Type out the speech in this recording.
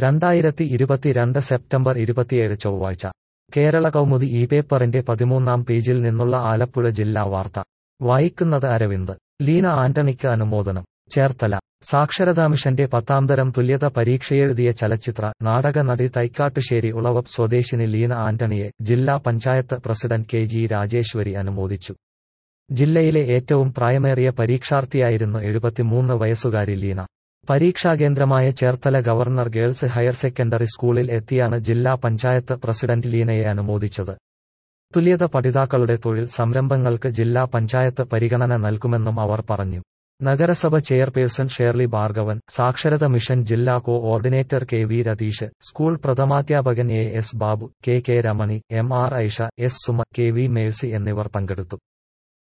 രണ്ടായിരത്തി ഇരുപത്തിരണ്ട് സെപ്റ്റംബർ ഇരുപത്തിയേഴ് ചൊവ്വാഴ്ച കേരള കൗമുദി ഈ പേപ്പറിന്റെ പതിമൂന്നാം പേജിൽ നിന്നുള്ള ആലപ്പുഴ ജില്ലാ വാർത്ത വായിക്കുന്നത് അരവിന്ദ് ലീന ആന്റണിക്ക് അനുമോദനം ചേർത്തല സാക്ഷരതാ മിഷന്റെ പത്താം തരം തുല്യത പരീക്ഷയെഴുതിയ ചലച്ചിത്ര നാടക നടി തൈക്കാട്ടുശ്ശേരി ഉളവപ്പ് സ്വദേശിനി ലീന ആന്റണിയെ ജില്ലാ panchayat president K G Rajeshwari അനുമോദിച്ചു ജില്ലയിലെ ഏറ്റവും പ്രായമേറിയ പരീക്ഷാർത്ഥിയായിരുന്നു എഴുപത്തിമൂന്ന് വയസ്സുകാരി ലീന പരീക്ഷാകേന്ദ്രമായ Cherthala government girls higher secondary സ്കൂളിൽ എത്തിയാണ് ജില്ലാ പഞ്ചായത്ത് പ്രസിഡന്റ് ലീനയെ അനുമോദിച്ചത് തുല്യത പഠിതാക്കളുടെ തൊഴിൽ സംരംഭങ്ങൾക്ക് ജില്ലാ പഞ്ചായത്ത് പരിഗണന നൽകുമെന്നും അവർ പറഞ്ഞു നഗരസഭ ചെയർപേഴ്സൺ ഷേർലി ഭാർഗവൻ സാക്ഷരത മിഷൻ ജില്ലാ coordinator K V Ratheesh school പ്രഥമാധ്യാപകൻ A S Babu K K Ramani M R Aisha S Suma K V Mercy എന്നിവർ പങ്കെടുത്തു